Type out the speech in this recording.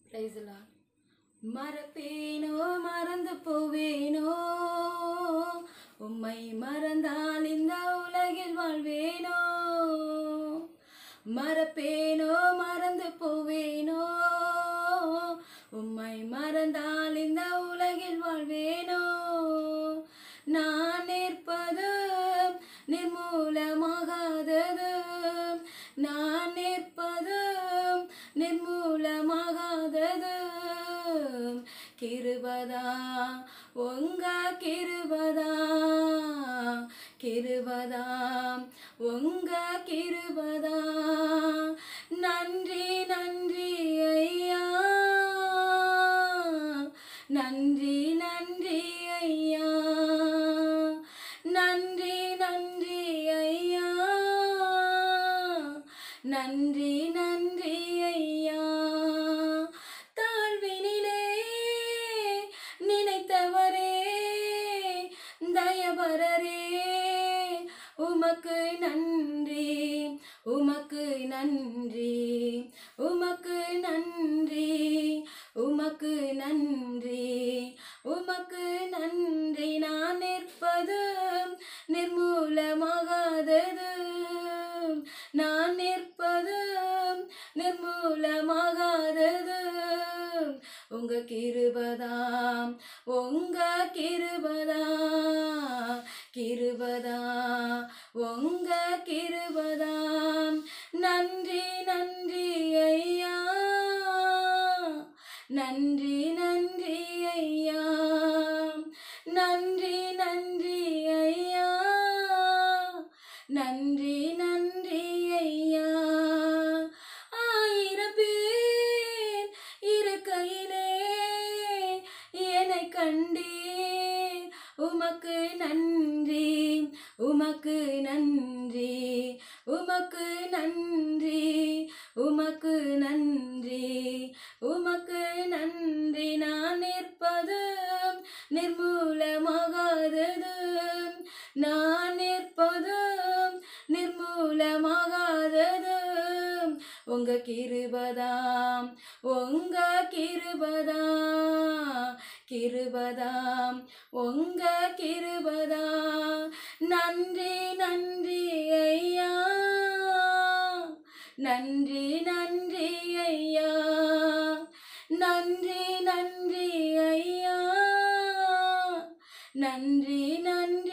பிரைஸ்லா மறப்பேனோ மறந்து போவேனோ உம்மை மறந்தால் இந்த உலகில் வாழ்வேனோ மறப்பேனோ மறந்து போவேனோ உம்மை மறந்தால் இந்த உலகில் வாழ்வேனோ நான் நிற்பது நிர்மூலமாகாதது நான் நிற்பது நிர்மூலமாகாதது கிருபதா உங்க கிருபதா கிருபதா உங்க கிருபதா நன்றி நன்றி ஐயா நன்றி நன்றி ஐயா நன்றி நன்றி ஐயா நன்றி நன்றி ஐயா தாழ்வினிலே நினைத்தவரே தயவரரே உமக்கு நன்றி உமக்கு நன்றி உமக்கு நன்றி உமக்கு நன்றி உமக்கு நன்றி நான் நிற்பது நிர்மூலமாகாதது நான் நிற்பது நிர்மூலமாகாதது உங்க கிருபதாம் உங்க கிருபதா கிருபதா உங்க கிருபதாம் நன்றி நன்றி ஐயா நன்றி நன்றி ஐயா நன்றி நன்றி ஐயா நன்றி நன்றி ஐயா ஆயிரம் பேர் இருக்கையிலே என்னை கண்டீர் உமக்கு நன்றி உமக்கு நன்றி உமக்கு நன்றி உமக்கு நன்றி உமக்கு நன்றி நான் நிற்பது நிர்மூலமாகாதது நான் நிற்பது நிர்மூலமாகாதது உங்க கிருபதாம் உங்க கிருபதா கிருபதாம் உங்க கிருபதா நன்றி நன்றி ஐயா நன்றி நன்றி ஐயா நன்றி நன்றி ஐயா நன்றி நன்றி